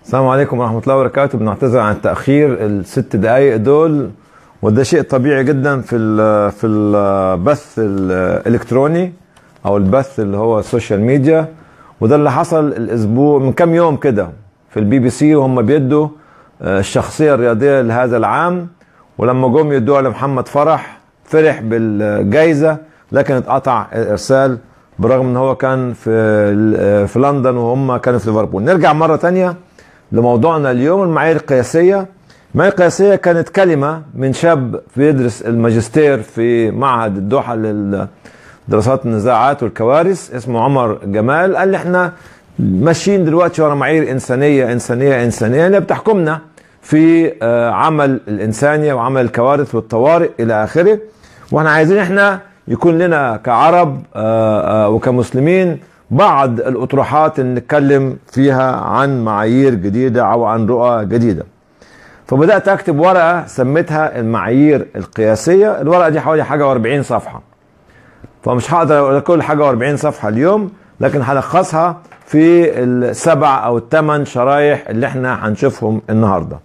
السلام عليكم ورحمة الله وبركاته بنعتذر عن التأخير الست دقايق دول وده شيء طبيعي جدا في ال في البث الإلكتروني أو البث اللي هو السوشيال ميديا وده اللي حصل الأسبوع من كام يوم كده في البي بي سي وهم بيدوا الشخصية الرياضية لهذا العام ولما جم يدوها لمحمد فرح فرح بالجائزة لكن اتقطع الإرسال برغم ان هو كان في في لندن وهم كانوا في ليفربول نرجع مرة تانية لموضوعنا اليوم المعايير القياسية المعايير القياسية كانت كلمة من شاب بيدرس الماجستير في معهد الدوحة لدراسات النزاعات والكوارث اسمه عمر جمال قال لي احنا ماشيين دلوقتي ورا معايير إنسانية إنسانية إنسانية اللي بتحكمنا في عمل الإنسانية وعمل الكوارث والطوارئ إلى آخره واحنا عايزين احنا يكون لنا كعرب وكمسلمين بعض الأطروحات اللي نتكلم فيها عن معايير جديدة أو عن رؤى جديدة فبدأت أكتب ورقة سميتها المعايير القياسية الورقة دي حوالي حاجة و40 صفحة فمش هقدر أقول كل حاجة و40 صفحة اليوم لكن هلخصها في السبع أو الثمان شرايح اللي احنا هنشوفهم النهارده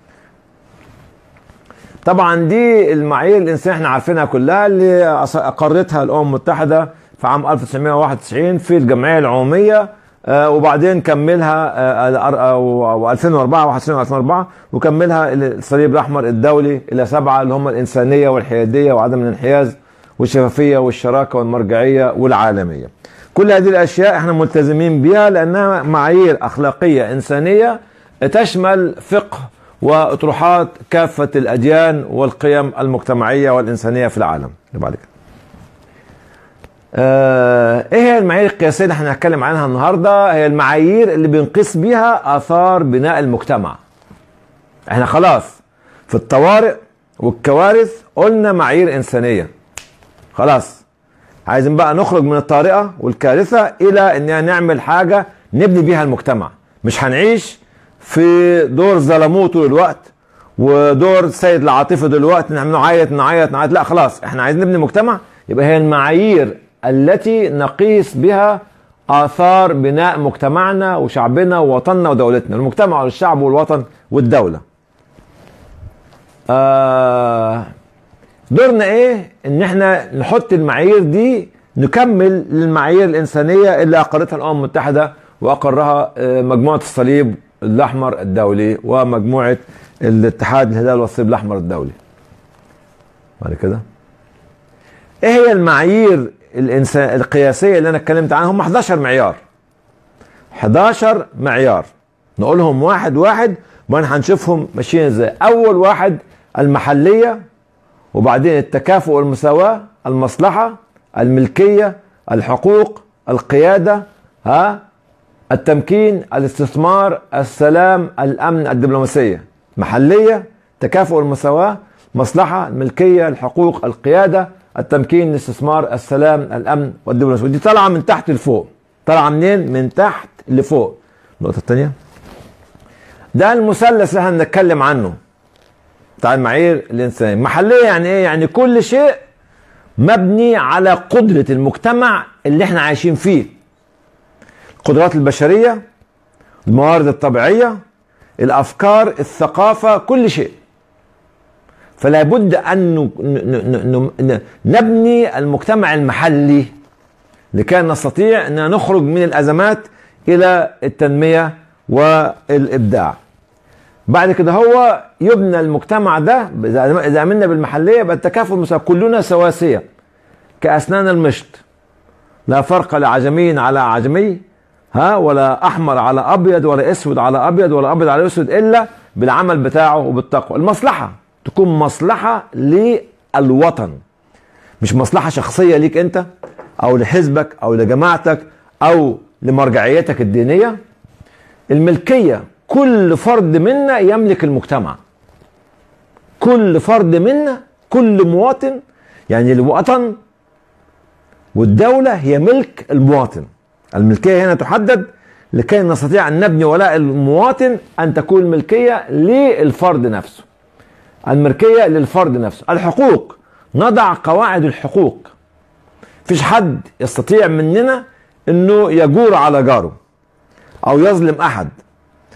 طبعا دي المعايير الانسانيه احنا عارفينها كلها اللي اقرتها الامم المتحده في عام 1991 في الجمعيه العموميه آه وبعدين كملها آه 2004 21 2004 وكملها الصليب الاحمر الدولي الى سبعه اللي هم الانسانيه والحياديه وعدم الانحياز والشفافيه والشراكه والمرجعيه والعالميه. كل هذه الاشياء احنا ملتزمين بها لانها معايير اخلاقيه انسانيه تشمل فقه واطروحات كافه الاديان والقيم المجتمعيه والانسانيه في العالم اللي بعد كده آه ايه هي المعايير القياسيه اللي احنا هنتكلم عنها النهارده هي المعايير اللي بنقيس بيها اثار بناء المجتمع احنا خلاص في الطوارئ والكوارث قلنا معايير انسانيه خلاص عايزين بقى نخرج من الطارئه والكارثه الى اننا نعمل حاجه نبني بيها المجتمع مش هنعيش في دور ظلموه طول الوقت ودور سيد العاطفه دلوقتي نعمل نعيط نعيط نعيط لا خلاص احنا عايزين نبني مجتمع يبقى هي المعايير التي نقيس بها اثار بناء مجتمعنا وشعبنا ووطننا ودولتنا المجتمع والشعب والوطن والدوله آه دورنا ايه ان احنا نحط المعايير دي نكمل للمعايير الانسانيه اللي اقرتها الامم المتحده واقرها مجموعه الصليب الاحمر الدولي ومجموعه الاتحاد الهلال والصليب الاحمر الدولي. بعد كده ايه هي المعايير الانسان القياسيه اللي انا اتكلمت عنها هم 11 معيار 11 معيار نقولهم واحد واحد وبعدين هنشوفهم ماشيين ازاي اول واحد المحليه وبعدين التكافؤ والمساواه المصلحه الملكيه الحقوق القياده ها التمكين الاستثمار السلام الامن الدبلوماسيه محليه تكافؤ المساواه مصلحه الملكيه الحقوق القياده التمكين الاستثمار السلام الامن والدبلوماسيه ودي طالعه من تحت لفوق طالعه منين من تحت لفوق النقطه الثانيه ده المثلث اللي احنا هنتكلم عنه بتاع المعايير الانسانيه محليه يعني ايه يعني كل شيء مبني على قدره المجتمع اللي احنا عايشين فيه القدرات البشريه الموارد الطبيعيه الافكار الثقافه كل شيء فلا بد ان نبني المجتمع المحلي لكي نستطيع ان نخرج من الازمات الى التنميه والابداع بعد كده هو يبنى المجتمع ده اذا عملنا بالمحليه يبقى التكافؤ المساواه كلنا سواسيه كاسنان المشط لا فرق لعجمي على عجمي ها ولا احمر على ابيض ولا اسود على ابيض ولا ابيض على اسود الا بالعمل بتاعه وبالتقوى المصلحه تكون مصلحه للوطن مش مصلحه شخصيه ليك انت او لحزبك او لجماعتك او لمرجعيتك الدينيه الملكيه كل فرد منا يملك المجتمع كل فرد منا كل مواطن يعني الوطن والدولة هي ملك المواطن الملكية هنا تحدد لكي نستطيع أن نبني ولاء المواطن أن تكون ملكية للفرد نفسه الملكية للفرد نفسه الحقوق نضع قواعد الحقوق فيش حد يستطيع مننا انه يجور على جاره او يظلم احد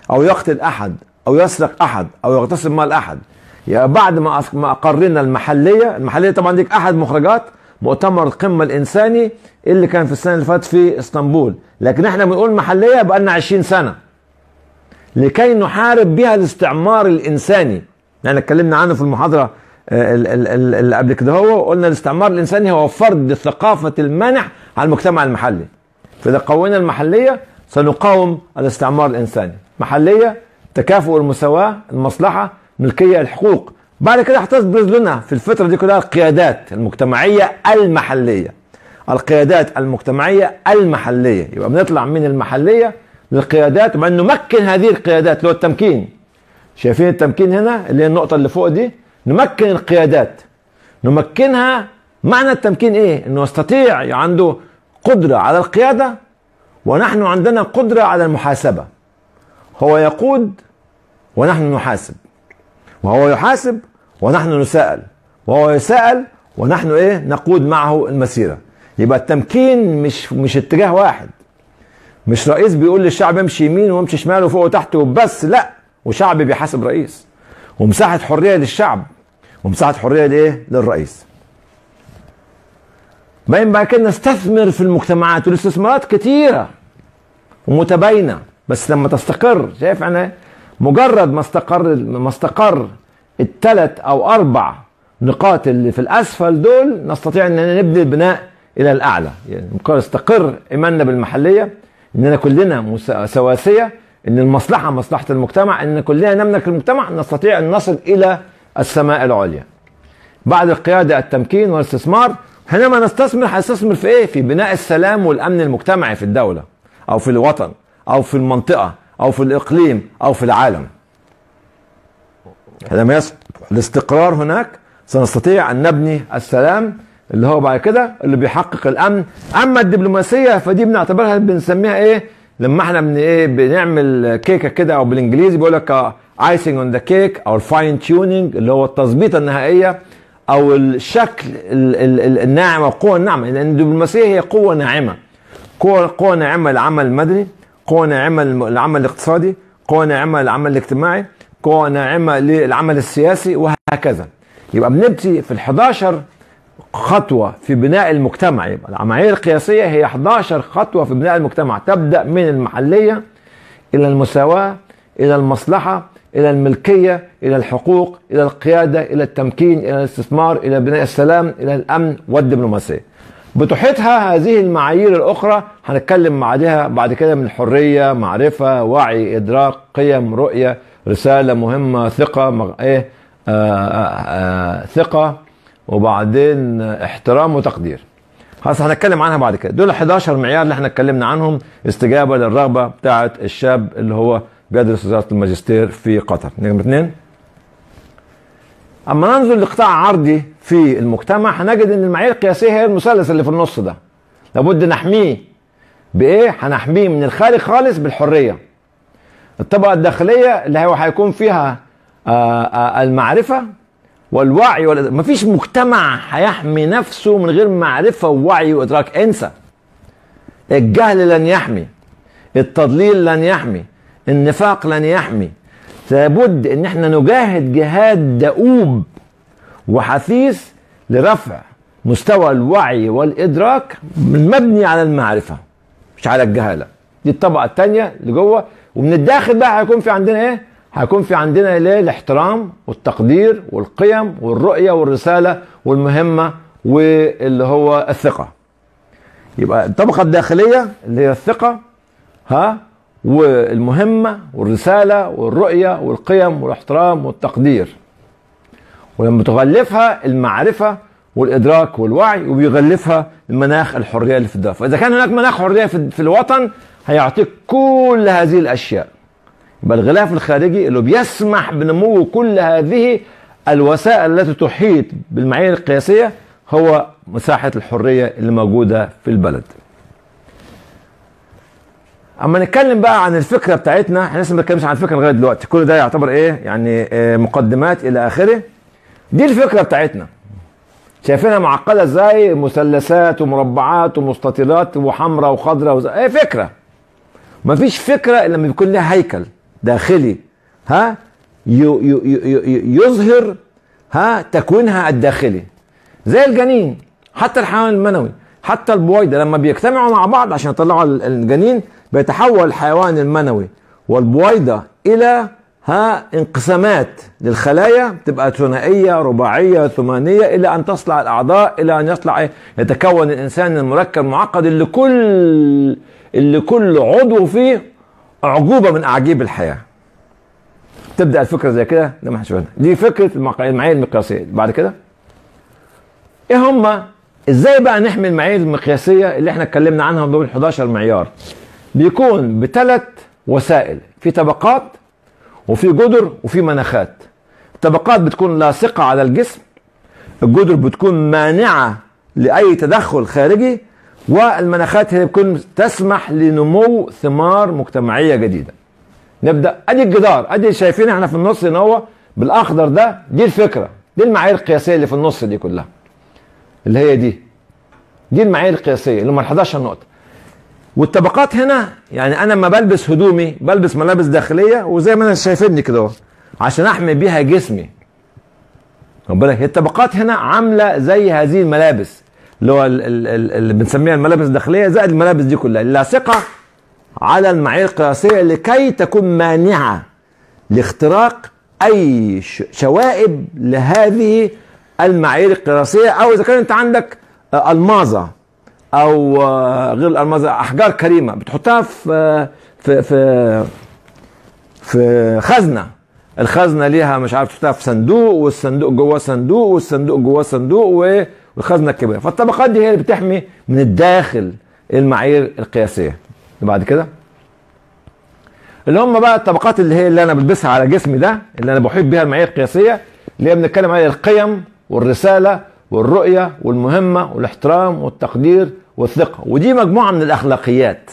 او يقتل احد او يسرق احد او يغتصب مال احد يعني بعد ما أس- ما اقرنا المحليه المحليه طبعا ديك احد مخرجات مؤتمر القمه الانساني اللي كان في السنه اللي فاتت في اسطنبول لكن احنا بنقول محليه بقى لنا 20 سنه لكي نحارب بها الاستعمار الانساني يعني اتكلمنا عنه في المحاضره آه، ال- ال- ال- اللي قبل كده هو قلنا الاستعمار الانساني هو فرض ثقافه المنح على المجتمع المحلي فاذا قوينا المحليه سنقاوم الاستعمار الانساني محليه تكافؤ المساواه المصلحه ملكيه الحقوق بعد كده هتظهر لنا في الفتره دي كلها القيادات المجتمعيه المحليه القيادات المجتمعيه المحليه يبقى بنطلع من المحليه للقيادات وبعدين نمكن هذه القيادات اللي هو التمكين شايفين التمكين هنا اللي هي النقطه اللي فوق دي نمكن القيادات نمكنها معنى التمكين ايه انه يستطيع عنده قدره على القياده ونحن عندنا قدره على المحاسبه هو يقود ونحن نحاسب وهو يحاسب ونحن نساءل وهو يساءل ونحن ايه نقود معه المسيره يبقى التمكين مش مش اتجاه واحد مش رئيس بيقول للشعب امشي يمين وامشي شمال وفوق وتحت وبس لا وشعب بيحاسب رئيس ومساحه حريه للشعب ومساحه حريه لايه للرئيس باين بعد كده نستثمر في المجتمعات والاستثمارات كتيره ومتباينه بس لما تستقر شايف انا مجرد ما استقر ما استقر الثلاث او اربع نقاط اللي في الاسفل دول نستطيع اننا نبني البناء الى الاعلى يعني مجرد استقر ايماننا بالمحليه اننا كلنا مسا- سواسيه ان المصلحه مصلحه المجتمع ان كلنا نملك المجتمع نستطيع ان نصل الى السماء العليا بعد القياده التمكين والاستثمار حينما نستثمر هنستثمر في ايه؟ في بناء السلام والامن المجتمعي في الدوله او في الوطن او في المنطقه او في الاقليم او في العالم. لما يصل الاستقرار هناك سنستطيع ان نبني السلام اللي هو بعد كده اللي بيحقق الامن اما الدبلوماسيه فدي بنعتبرها بنسميها ايه لما احنا بن ايه بنعمل كيكه كده او بالانجليزي بيقول لك ايسنج اون ذا كيك او الفاين تيوننج اللي هو التظبيطه النهائيه او الشكل ال- ال- ال- الناعم او القوه الناعمه لان الدبلوماسيه هي قوه ناعمه قوه قوه ناعمه للعمل المدني قوه ناعمه للعمل الاقتصادي قوه ناعمه للعمل الاجتماعي قوه ناعمه للعمل السياسي وهكذا يبقى بنبتدي في ال 11 خطوة في بناء المجتمع يبقى العملية القياسية هي 11 خطوة في بناء المجتمع تبدأ من المحلية إلى المساواة إلى المصلحة إلى الملكية إلى الحقوق إلى القيادة إلى التمكين إلى الاستثمار إلى بناء السلام إلى الأمن والدبلوماسية بتحيطها هذه المعايير الأخرى هنتكلم بعدها بعد كده من حرية معرفة وعي إدراك قيم رؤية رسالة مهمة ثقة مغ... إيه آه آه آه ثقة وبعدين احترام وتقدير خلاص هنتكلم عنها بعد كده دول 11 معيار اللي احنا اتكلمنا عنهم استجابه للرغبه بتاعه الشاب اللي هو بيدرس وزاره الماجستير في قطر نجم اثنين اما ننظر لقطاع عرضي في المجتمع هنجد ان المعايير القياسيه هي المثلث اللي في النص ده لابد نحميه بايه هنحميه من الخارج خالص بالحريه الطبقه الداخليه اللي هو هيكون فيها آه، آه، المعرفه والوعي ولا مفيش مجتمع هيحمي نفسه من غير معرفة ووعي وإدراك انسى الجهل لن يحمي التضليل لن يحمي النفاق لن يحمي لابد ان احنا نجاهد جهاد دؤوب وحثيث لرفع مستوى الوعي والإدراك المبني على المعرفة مش على الجهالة دي الطبقة الثانية اللي جوه ومن الداخل بقى هيكون في عندنا ايه هيكون في عندنا ليه الاحترام والتقدير والقيم والرؤية والرسالة والمهمة واللي هو الثقة يبقى الطبقة الداخلية اللي هي الثقة ها والمهمة والرسالة والرؤية والقيم والاحترام والتقدير ولما تغلفها المعرفة والإدراك والوعي وبيغلفها المناخ الحرية اللي في الدولة فإذا كان هناك مناخ حرية في في الوطن هيعطيك كل هذه الأشياء يبقى الغلاف الخارجي اللي بيسمح بنمو كل هذه الوسائل التي تحيط بالمعايير القياسية هو مساحة الحرية اللي موجودة في البلد اما نتكلم بقى عن الفكره بتاعتنا احنا لسه ما بنتكلمش عن الفكره لغايه دلوقتي كل ده يعتبر ايه يعني آه، مقدمات الى اخره دي الفكره بتاعتنا شايفينها معقده ازاي مثلثات ومربعات ومستطيلات وحمراء وخضراء وز... ايه فكره مفيش فكره الا لما بيكون لها هيكل داخلي ها ي- ي- ي- يظهر ها تكوينها الداخلي زي الجنين حتى الحيوان المنوي حتى البويضة لما بيجتمعوا مع بعض عشان يطلعوا ال- الجنين بيتحول الحيوان المنوي والبويضة إلى ها انقسامات للخلايا بتبقى ثنائية رباعية ثمانية إلى أن تصلع الأعضاء إلى أن يطلع إيه؟ يتكون الإنسان المركب المعقد اللي كل اللي كل عضو فيه أعجوبة من أعاجيب الحياة تبدا الفكره زي كده ده ما حدش فاهمها. دي فكره المق- المعايير المقياسيه بعد كده ايه هما ازاي بقى نحمي المعايير المقياسيه اللي احنا اتكلمنا عنها دول 11 معيار بيكون بثلاث وسائل في طبقات وفي جدر وفي مناخات الطبقات بتكون لاصقه على الجسم الجدر بتكون مانعه لاي تدخل خارجي والمناخات هي بتكون تسمح لنمو ثمار مجتمعيه جديده نبدا ادي الجدار ادي شايفين احنا في النص ان هو بالاخضر ده دي الفكره دي المعايير القياسيه اللي في النص دي كلها اللي هي دي دي المعايير القياسيه اللي هم ال 11 نقطه والطبقات هنا يعني انا لما بلبس هدومي بلبس ملابس داخليه وزي ما انا شايفيني كده اهو عشان احمي بيها جسمي خد بالك هي الطبقات هنا عامله زي هذه الملابس اللي هو ال- ال- ال- اللي بنسميها الملابس الداخليه زائد الملابس دي كلها اللاصقه على المعايير القياسيه لكي تكون مانعه لاختراق اي ش- شوائب لهذه المعايير القياسيه او اذا كان انت عندك آه، الماظه او آه، غير الالماظه احجار كريمه بتحطها في آه، في في في خزنه الخزنه ليها مش عارف تحطها في صندوق والصندوق جواه صندوق والصندوق جواه صندوق و- والخزنه الكبيره فالطبقات دي هي اللي بتحمي من الداخل المعايير القياسيه بعد كده اللي هم بقى الطبقات اللي هي اللي انا بلبسها على جسمي ده اللي انا بحيط بيها المعايير القياسيه اللي هي بنتكلم عليها القيم والرساله والرؤيه والمهمه والاحترام والتقدير والثقه ودي مجموعه من الاخلاقيات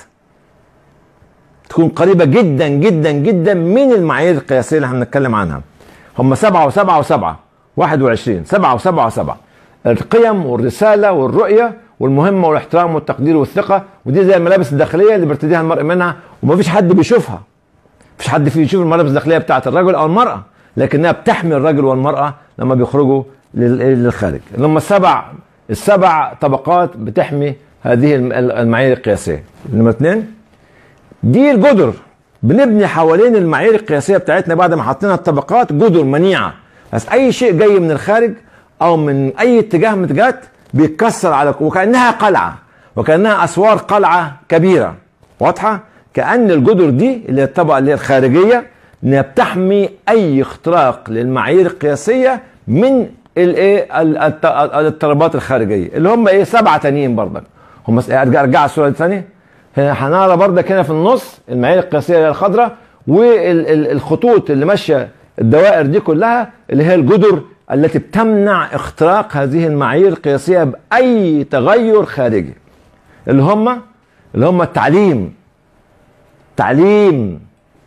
تكون قريبه جدا جدا جدا من المعايير القياسيه اللي احنا بنتكلم عنها هم سبعه وسبعه وسبعه 21 سبعه وسبعه وسبعه القيم والرساله والرؤيه والمهمه والاحترام والتقدير والثقه ودي زي الملابس الداخليه اللي بيرتديها المرء منها ومفيش حد بيشوفها مفيش حد فيه يشوف الملابس الداخليه بتاعت الرجل او المراه لكنها بتحمي الرجل والمراه لما بيخرجوا لل- للخارج اللي هم السبع السبع طبقات بتحمي هذه الم- المعايير القياسيه نمرة اثنين دي الجدر بنبني حوالين المعايير القياسيه بتاعتنا بعد ما حطينا الطبقات جدر منيعه بس اي شيء جاي من الخارج او من اي اتجاه من الاتجاهات بيتكسر على وكانها قلعه وكانها اسوار قلعه كبيره واضحه كان الجدر دي اللي هي الطبقه اللي هي الخارجيه انها بتحمي اي اختراق للمعايير القياسيه من الايه ال- الت- الاضطرابات الخارجيه اللي هم ايه سبعه تانيين برضك هم س- ارجع ارجع الصوره دي ثانيه هنا هنرى برضك هنا في النص المعايير القياسيه اللي هي الخضراء والخطوط اللي ماشيه الدوائر دي كلها اللي هي الجدر التي بتمنع اختراق هذه المعايير القياسيه باي تغير خارجي اللي هم اللي هم التعليم تعليم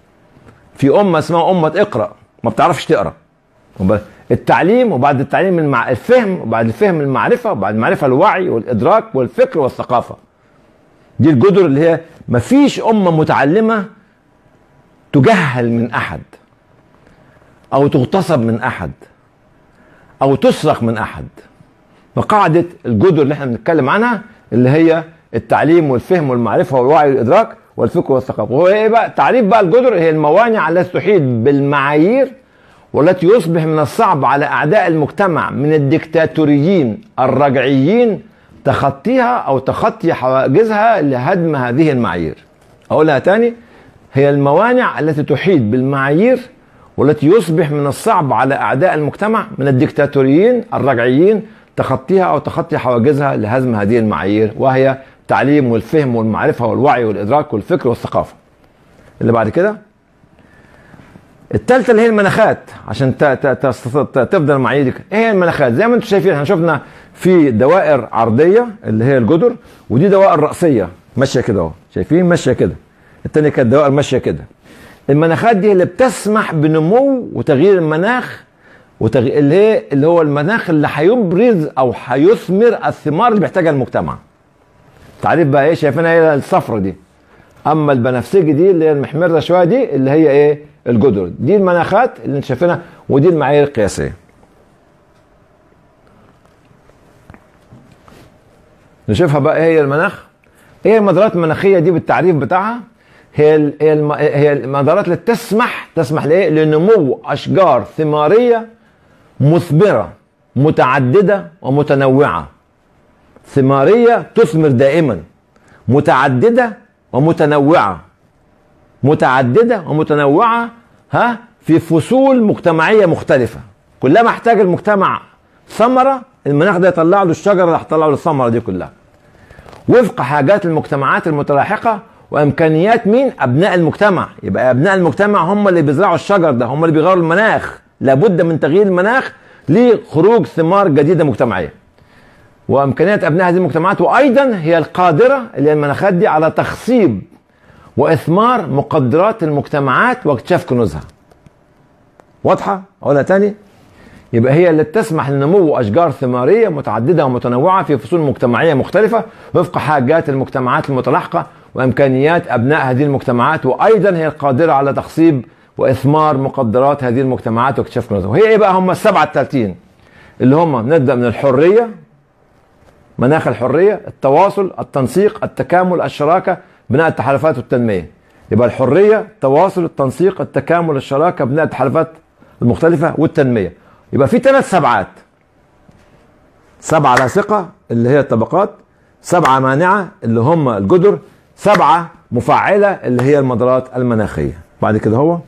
في امه اسمها امه اقرا ما بتعرفش تقرا وب- التعليم وبعد التعليم المع... الفهم وبعد الفهم المعرفه وبعد المعرفه الوعي والادراك والفكر والثقافه دي الجدر اللي هي مفيش امه متعلمه تجهل من احد او تغتصب من احد او تسرق من احد فقاعده الجدر اللي احنا بنتكلم عنها اللي هي التعليم والفهم والمعرفه والوعي والادراك والفكر والثقافه وهو ايه بقى تعريف بقى الجدر هي الموانع التي تحيط بالمعايير والتي يصبح من الصعب على اعداء المجتمع من الدكتاتوريين الرجعيين تخطيها او تخطي حواجزها لهدم هذه المعايير اقولها تاني هي الموانع التي تحيط بالمعايير والتي يصبح من الصعب على اعداء المجتمع من الدكتاتوريين الرجعيين تخطيها او تخطي حواجزها لهزم هذه المعايير وهي التعليم والفهم والمعرفه والوعي والادراك والفكر والثقافه. اللي بعد كده الثالثه اللي هي المناخات عشان ت- ت- تستط- ت- تفضل المعايير دي ايه هي المناخات زي ما انتم شايفين احنا شفنا في دوائر عرضيه اللي هي الجدر ودي دوائر راسيه ماشيه كده اهو شايفين ماشيه كده الثانيه كانت دوائر ماشيه كده المناخات دي اللي بتسمح بنمو وتغيير المناخ وتغيير اللي هي اللي هو المناخ اللي هيبرز او هيثمر الثمار اللي بيحتاجها المجتمع تعريف بقى ايه شايفينها هي الصفرة دي اما البنفسجي دي اللي هي المحمره شويه دي اللي هي ايه الجدر دي المناخات اللي انت شايفينها ودي المعايير القياسيه نشوفها بقى ايه هي المناخ ايه المدارات المناخيه دي بالتعريف بتاعها هي ال- هي الم- هي المدارات اللي تسمح تسمح لايه لنمو اشجار ثماريه مثمره متعدده ومتنوعه ثماريه تثمر دائما متعدده ومتنوعه متعدده ومتنوعه ها في فصول مجتمعيه مختلفه كلما احتاج المجتمع ثمره المناخ ده يطلع له الشجره اللي هتطلع له الثمره دي كلها وفق حاجات المجتمعات المتلاحقه وامكانيات مين ابناء المجتمع يبقى ابناء المجتمع هم اللي بيزرعوا الشجر ده هم اللي بيغيروا المناخ لابد من تغيير المناخ لخروج ثمار جديده مجتمعيه وامكانيات ابناء هذه المجتمعات وايضا هي القادره اللي هي المناخات دي على تخصيب واثمار مقدرات المجتمعات واكتشاف كنوزها واضحه اقولها تاني يبقى هي اللي تسمح لنمو اشجار ثماريه متعدده ومتنوعه في فصول مجتمعيه مختلفه وفق حاجات المجتمعات المتلاحقه وامكانيات ابناء هذه المجتمعات وايضا هي القادره على تخصيب واثمار مقدرات هذه المجتمعات واكتشاف كنوزها وهي ايه بقى هم السبعه الثالثين اللي هم نبدا من الحريه مناخ الحريه التواصل التنسيق التكامل الشراكه بناء التحالفات والتنميه يبقى الحريه التواصل التنسيق التكامل الشراكه بناء التحالفات المختلفه والتنميه يبقى في ثلاث سبعات سبعه لاصقه اللي هي الطبقات سبعه مانعه اللي هم الجدر سبعه مفعله اللي هي المدارات المناخيه بعد كده هو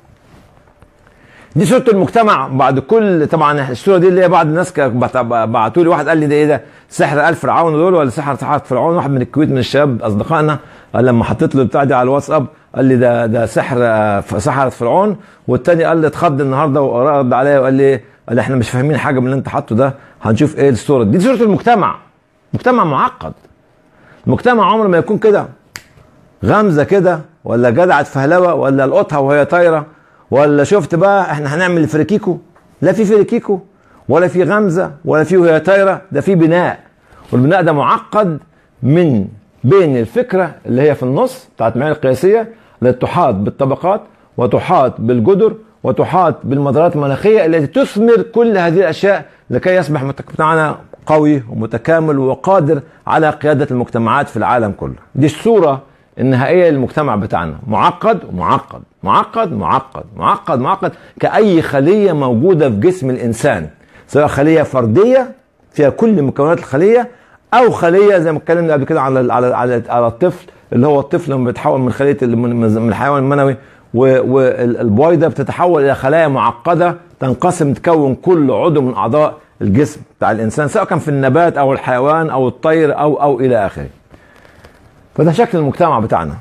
دي صوره المجتمع بعد كل طبعا الصوره دي اللي هي بعض الناس بعتوا لي واحد قال لي ده ايه ده سحر ال فرعون دول ولا سحر سحر فرعون واحد من الكويت من الشباب اصدقائنا قال لما حطيت له البتاع دي على الواتساب قال لي ده ده سحر آه، سحرة فرعون والتاني قال لي اتخض النهارده ورد عليا وقال لي قال لي احنا مش فاهمين حاجه من اللي انت حاطه ده هنشوف ايه الصوره دي, دي صوره المجتمع مجتمع معقد المجتمع عمره ما يكون كده غمزه كده ولا جدعه فهلوه ولا القطها وهي طايره ولا شفت بقى احنا هنعمل فريكيكو لا في فريكيكو ولا في غمزه ولا في وهي طايره ده في بناء والبناء ده معقد من بين الفكره اللي هي في النص بتاعت المعايير القياسيه اللي تحاط بالطبقات وتحاط بالجدر وتحاط بالمدارات المناخيه التي تثمر كل هذه الاشياء لكي يصبح مجتمعنا قوي ومتكامل وقادر على قياده المجتمعات في العالم كله. دي الصوره النهائيه للمجتمع بتاعنا معقد ومعقد معقد معقد معقد معقد كأي خلية موجودة في جسم الإنسان سواء خلية فردية فيها كل مكونات الخلية أو خلية زي ما اتكلمنا قبل كده على على على, على الطفل اللي هو الطفل لما بيتحول من خلية من الحيوان المنوي والبويضة بتتحول إلى خلايا معقدة تنقسم تكون كل عضو من أعضاء الجسم بتاع الإنسان سواء كان في النبات أو الحيوان أو الطير أو أو إلى آخره. فده شكل المجتمع بتاعنا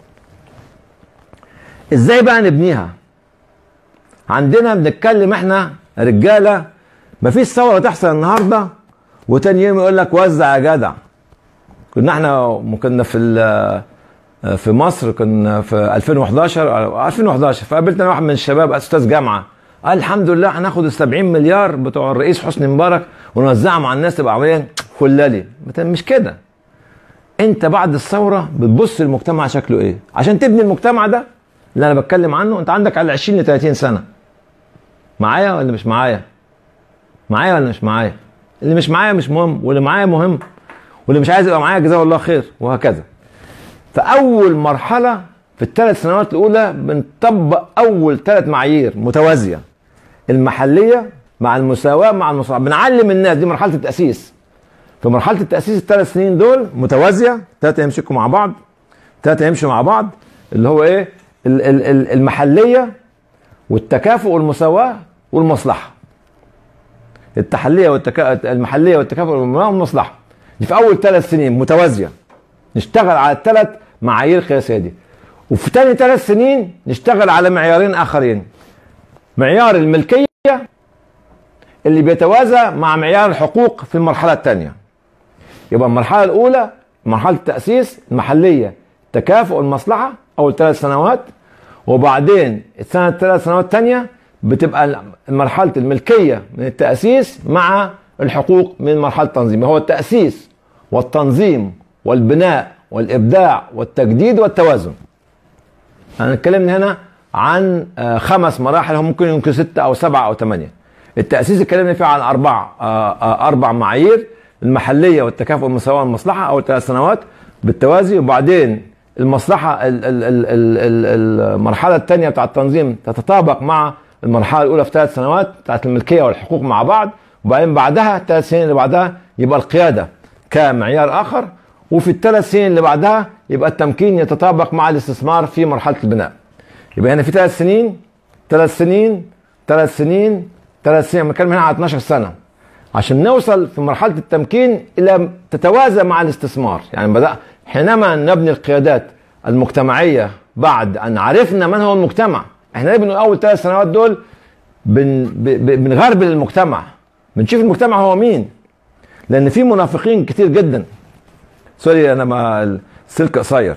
ازاي بقى نبنيها عندنا بنتكلم احنا رجاله مفيش ثوره تحصل النهارده وتاني يوم يقول لك وزع يا جدع كنا احنا كنا في في مصر كنا في 2011 2011 فقابلت انا واحد من الشباب استاذ جامعه قال الحمد لله هناخد ال 70 مليار بتوع الرئيس حسني مبارك ونوزعهم على الناس تبقى عمليا فلالي مش كده انت بعد الثوره بتبص المجتمع شكله ايه عشان تبني المجتمع ده اللي انا بتكلم عنه انت عندك على 20 ل 30 سنه معايا ولا مش معايا معايا ولا مش معايا اللي مش معايا مش مهم واللي معايا مهم واللي مش عايز يبقى معايا جزاه الله خير وهكذا فاول مرحله في الثلاث سنوات الاولى بنطبق اول ثلاث معايير متوازيه المحليه مع المساواه مع المصاحبه بنعلم الناس دي مرحله التاسيس في مرحله التاسيس الثلاث سنين دول متوازيه ثلاثه يمسكوا مع بعض ثلاثه يمشوا مع بعض اللي هو ايه المحليه والتكافؤ والمساواه والمصلحه التحليه والتكا... المحليه والتكافؤ والمصلحه دي في اول ثلاث سنين متوازيه نشتغل على الثلاث معايير القياسيه دي وفي ثاني ثلاث سنين نشتغل على معيارين اخرين معيار الملكيه اللي بيتوازى مع معيار الحقوق في المرحله الثانيه يبقى المرحله الاولى مرحله التاسيس المحليه تكافؤ المصلحه اول ثلاث سنوات وبعدين السنه الثلاث سنوات الثانيه بتبقى مرحله الملكيه من التاسيس مع الحقوق من مرحله التنظيم هو التاسيس والتنظيم والبناء والابداع والتجديد والتوازن انا اتكلمنا هنا عن آه، خمس مراحل هم ممكن يمكن ستة او سبعة او ثمانية التأسيس اتكلمنا فيه عن اربع آه، آه، اربع معايير المحلية والتكافؤ والمساواة والمصلحة اول ثلاث سنوات بالتوازي وبعدين المصلحة ال- ال- ال- ال- ال- المرحلة الثانية بتاع التنظيم تتطابق مع المرحلة الأولى في ثلاث سنوات بتاعت الملكية والحقوق مع بعض وبعدين بعدها الثلاث سنين اللي بعدها يبقى القيادة كمعيار آخر وفي الثلاث سنين اللي بعدها يبقى التمكين يتطابق مع الاستثمار في مرحلة البناء يبقى هنا في ثلاث سنين ثلاث سنين ثلاث سنين ثلاث سنين بنتكلم هنا على 12 سنة عشان نوصل في مرحلة التمكين إلى تتوازى مع الاستثمار يعني بدأ حينما نبني القيادات المجتمعية بعد أن عرفنا من هو المجتمع احنا بنقول أول ثلاث سنوات دول بن ب- ب- بنغربل المجتمع بنشوف المجتمع هو مين لأن في منافقين كتير جدا سوري أنا ما السلك قصير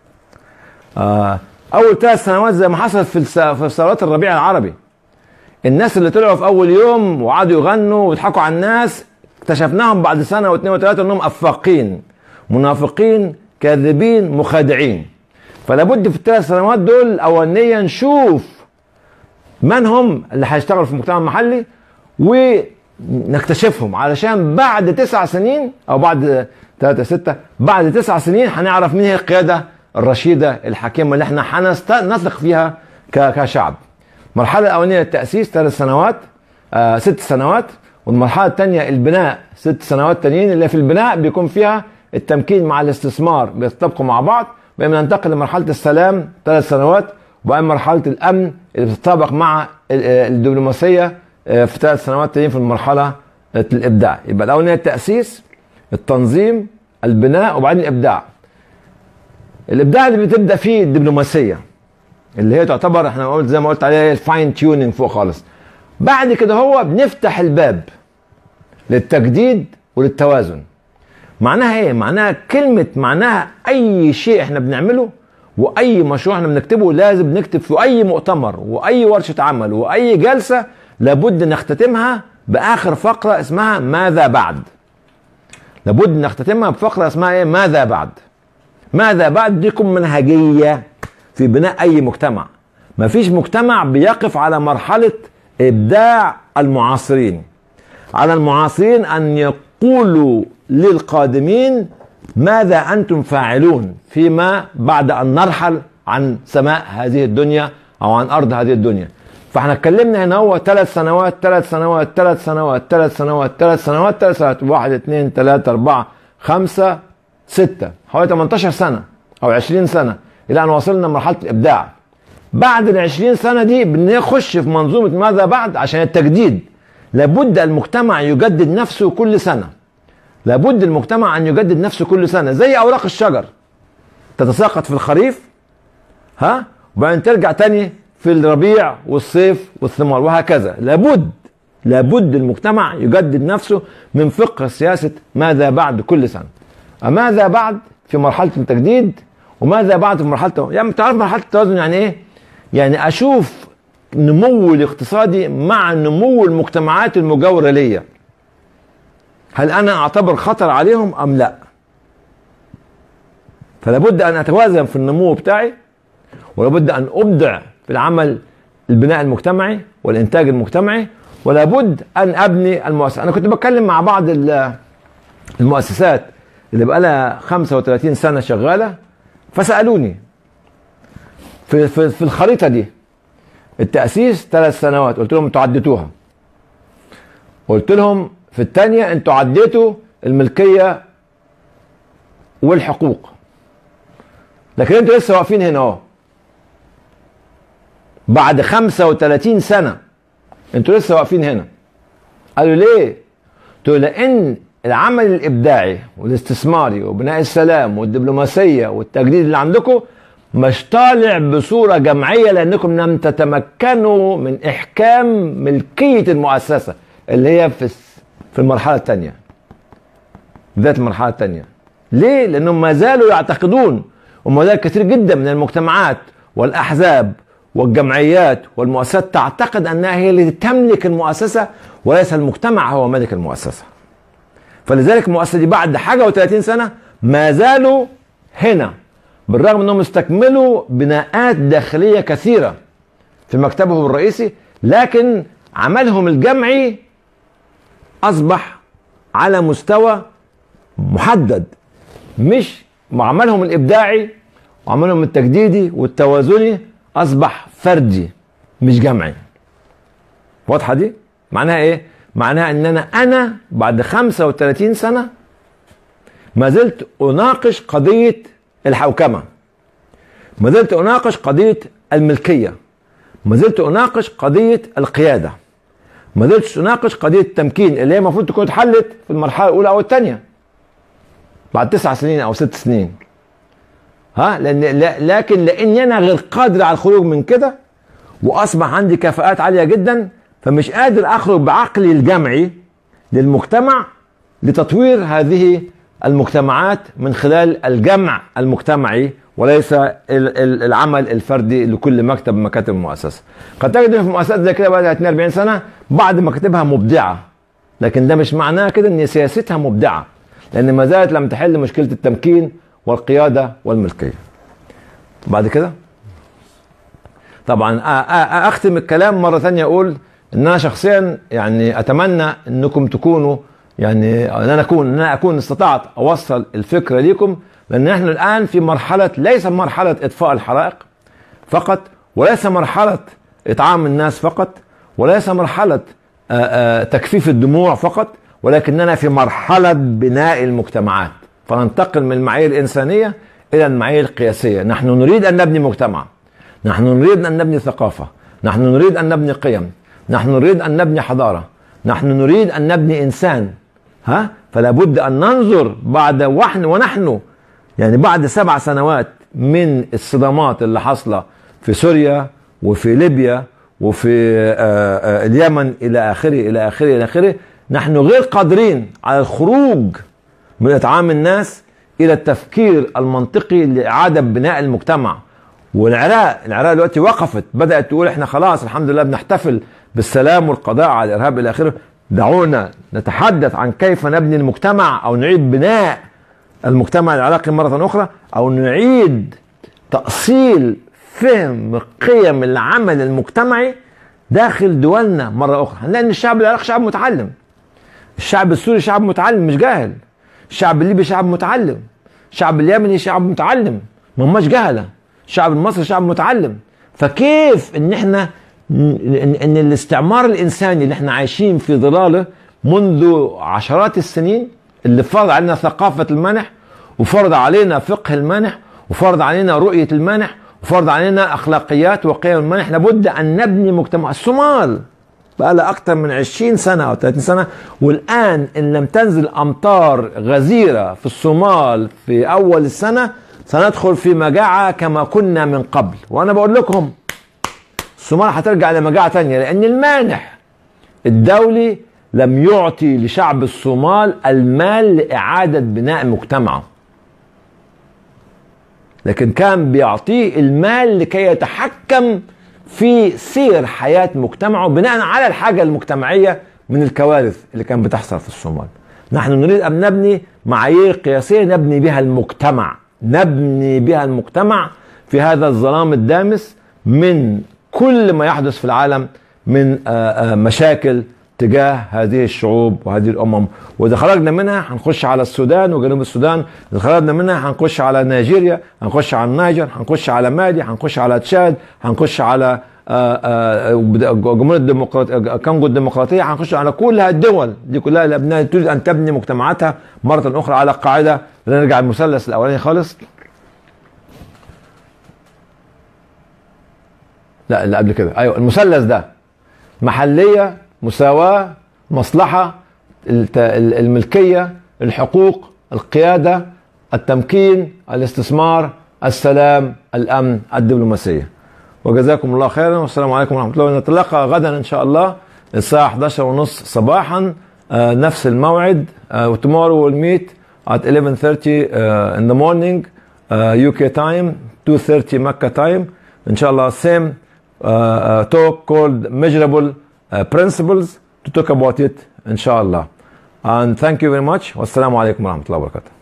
آه أول ثلاث سنوات زي ما حصل في الس- في ثورات الربيع العربي الناس اللي طلعوا في اول يوم وقعدوا يغنوا ويضحكوا على الناس اكتشفناهم بعد سنه واثنين وثلاثه انهم افاقين منافقين كاذبين مخادعين فلا بد في الثلاث سنوات دول الاولانيه نشوف من هم اللي هيشتغلوا في المجتمع المحلي ونكتشفهم علشان بعد تسع سنين او بعد ثلاثة ستة بعد تسع سنين هنعرف مين هي القيادة الرشيدة الحكيمة اللي احنا هنثق فيها ك- كشعب المرحلة الأولانية التأسيس ثلاث سنوات آه ست سنوات والمرحلة الثانية البناء ست سنوات تانيين اللي في البناء بيكون فيها التمكين مع الاستثمار بيتطابقوا مع بعض وبعدين ننتقل لمرحلة السلام ثلاث سنوات وبعدين مرحلة الأمن اللي بتتطابق مع ال- آه، الدبلوماسية آه، في ثلاث سنوات تانيين في المرحلة الإبداع يبقى الأولانية التأسيس التنظيم البناء وبعدين الإبداع الإبداع اللي بتبدأ فيه الدبلوماسية اللي هي تعتبر احنا قلت زي ما قلت عليها هي الفاين تيوننج فوق خالص بعد كده هو بنفتح الباب للتجديد وللتوازن معناها ايه معناها كلمة معناها اي شيء احنا بنعمله واي مشروع احنا بنكتبه لازم نكتب في اي مؤتمر واي ورشة عمل واي جلسة لابد نختتمها باخر فقرة اسمها ماذا بعد لابد نختتمها بفقرة اسمها ايه ماذا بعد ماذا بعد دي تكون منهجية في بناء أي مجتمع ما فيش مجتمع بيقف على مرحلة إبداع المعاصرين على المعاصرين أن يقولوا للقادمين ماذا أنتم فاعلون فيما بعد أن نرحل عن سماء هذه الدنيا أو عن أرض هذه الدنيا فاحنا اتكلمنا هنا هو ثلاث سنوات ثلاث سنوات ثلاث سنوات ثلاث سنوات ثلاث سنوات ثلاث سنوات واحد اثنين ثلاثة أربعة خمسة ستة حوالي 18 سنة أو 20 سنة إلى أن وصلنا لمرحلة الإبداع بعد ال 20 سنة دي بنخش في منظومة ماذا بعد عشان التجديد لابد المجتمع يجدد نفسه كل سنة لابد المجتمع أن يجدد نفسه كل سنة زي أوراق الشجر تتساقط في الخريف ها وبعدين ترجع تاني في الربيع والصيف والثمار وهكذا لابد لابد المجتمع يجدد نفسه من فقه سياسة ماذا بعد كل سنة ماذا بعد في مرحلة التجديد وماذا بعد في مرحلة يعني تعرف مرحلة التوازن يعني ايه؟ يعني اشوف نمو الاقتصادي مع نمو المجتمعات المجاورة ليا هل انا اعتبر خطر عليهم ام لا؟ فلا بد ان اتوازن في النمو بتاعي ولابد ان ابدع في العمل البناء المجتمعي والانتاج المجتمعي ولا بد ان ابني المؤسسه انا كنت بتكلم مع بعض ال- المؤسسات اللي بقى لها 35 سنه شغاله فسالوني في في, في الخريطه دي التاسيس ثلاث سنوات قلت لهم انتوا عديتوها قلت لهم في الثانيه انتوا عديتوا الملكيه والحقوق لكن انتوا لسه واقفين هنا اهو بعد 35 سنه انتوا لسه واقفين هنا قالوا ليه؟ قلت له لان العمل الابداعي والاستثماري وبناء السلام والدبلوماسيه والتجديد اللي عندكم مش طالع بصوره جمعيه لانكم لم تتمكنوا من احكام ملكيه المؤسسه اللي هي في في المرحله الثانيه ذات المرحله الثانيه ليه؟ لانهم ما زالوا يعتقدون وما زال كثير جدا من المجتمعات والاحزاب والجمعيات والمؤسسات تعتقد انها هي اللي تملك المؤسسه وليس المجتمع هو مالك المؤسسه. فلذلك المؤسسه دي بعد حاجه و30 سنه ما زالوا هنا بالرغم انهم استكملوا بناءات داخليه كثيره في مكتبهم الرئيسي لكن عملهم الجمعي اصبح على مستوى محدد مش عملهم الابداعي وعملهم التجديدي والتوازني اصبح فردي مش جمعي واضحه دي معناها ايه معناها ان انا انا بعد 35 سنه ما زلت اناقش قضيه الحوكمه ما زلت اناقش قضيه الملكيه ما زلت اناقش قضيه القياده ما زلت اناقش قضيه التمكين اللي هي المفروض تكون اتحلت في المرحله الاولى او الثانيه بعد تسع سنين او ست سنين ها لان لكن لاني انا غير قادر على الخروج من كده واصبح عندي كفاءات عاليه جدا فمش قادر اخرج بعقلي الجمعي للمجتمع لتطوير هذه المجتمعات من خلال الجمع المجتمعي وليس العمل الفردي لكل مكتب من مكاتب المؤسسه. قد تجد في مؤسسات زي كده بقى 30 40 سنه بعض مكاتبها مبدعه لكن ده مش معناه كده ان سياستها مبدعه لان ما زالت لم تحل مشكله التمكين والقياده والملكيه. بعد كده طبعا اختم الكلام مره ثانيه اقول ان انا شخصيا يعني اتمنى انكم تكونوا يعني ان انا اكون ان انا اكون استطعت اوصل الفكره ليكم لان احنا الان في مرحله ليس مرحله اطفاء الحرائق فقط وليس مرحله اطعام الناس فقط وليس مرحله آآ آآ تكفيف الدموع فقط ولكننا في مرحله بناء المجتمعات فننتقل من المعايير الانسانيه الى المعايير القياسيه نحن نريد ان نبني مجتمع نحن نريد ان نبني ثقافه نحن نريد ان نبني قيم نحن نريد ان نبني حضاره نحن نريد ان نبني انسان ها فلا بد ان ننظر بعد ونحن ونحن يعني بعد سبع سنوات من الصدامات اللي حاصله في سوريا وفي ليبيا وفي اليمن الى اخره الى اخره الى اخره نحن غير قادرين على الخروج من اطعام الناس الى التفكير المنطقي لاعاده بناء المجتمع والعراق العراق دلوقتي وقفت بدات تقول احنا خلاص الحمد لله بنحتفل بالسلام والقضاء على الارهاب الى اخره دعونا نتحدث عن كيف نبني المجتمع او نعيد بناء المجتمع العراقي مره اخرى او نعيد تاصيل فهم قيم العمل المجتمعي داخل دولنا مره اخرى هنلاقي ان الشعب العراقي شعب متعلم الشعب السوري شعب متعلم مش جاهل الشعب الليبي شعب متعلم الشعب اليمني شعب متعلم ما هماش جهله الشعب المصري شعب متعلم فكيف ان احنا ان, إن الاستعمار الانساني اللي احنا عايشين في ظلاله منذ عشرات السنين اللي فرض علينا ثقافه المنح وفرض علينا فقه المنح وفرض علينا رؤيه المنح وفرض علينا اخلاقيات وقيم المنح لابد ان نبني مجتمع الصومال بقى لها اكثر من 20 سنه او 30 سنه والان ان لم تنزل امطار غزيره في الصومال في اول السنه سندخل في مجاعه كما كنا من قبل وانا بقول لكم الصومال هترجع لمجاعه ثانيه لان المانح الدولي لم يعطي لشعب الصومال المال لاعاده بناء مجتمعه لكن كان بيعطيه المال لكي يتحكم في سير حياة مجتمعه بناء على الحاجة المجتمعية من الكوارث اللي كانت بتحصل في الصومال نحن نريد أن نبني معايير قياسية نبني بها المجتمع نبني بها المجتمع في هذا الظلام الدامس من كل ما يحدث في العالم من مشاكل تجاه هذه الشعوب وهذه الامم واذا خرجنا منها هنخش على السودان وجنوب السودان اذا خرجنا منها هنخش على نيجيريا هنخش على النيجر هنخش على مالي هنخش على تشاد هنخش على جمهورية الديمقراطية كونغو الديمقراطية هنخش على كل الدول دي كلها الابناء تريد ان تبني مجتمعاتها مرة اخرى على قاعدة نرجع المثلث الاولاني خالص لا اللي قبل كده ايوه المثلث ده محلية مساواة مصلحة الملكية الحقوق القيادة التمكين الاستثمار السلام الأمن الدبلوماسية وجزاكم الله خيرا والسلام عليكم ورحمة الله ونتلقى غدا إن شاء الله الساعة 11 ونص صباحا آه نفس الموعد uh, tomorrow we'll meet at 11:30 uh, in the morning uh, UK time 2:30 Mecca time إن شاء الله same uh, uh, talk called measurable uh, principles to talk about it inshallah and thank you very much wassalamu alaikum warahmatullahi wabarakatuh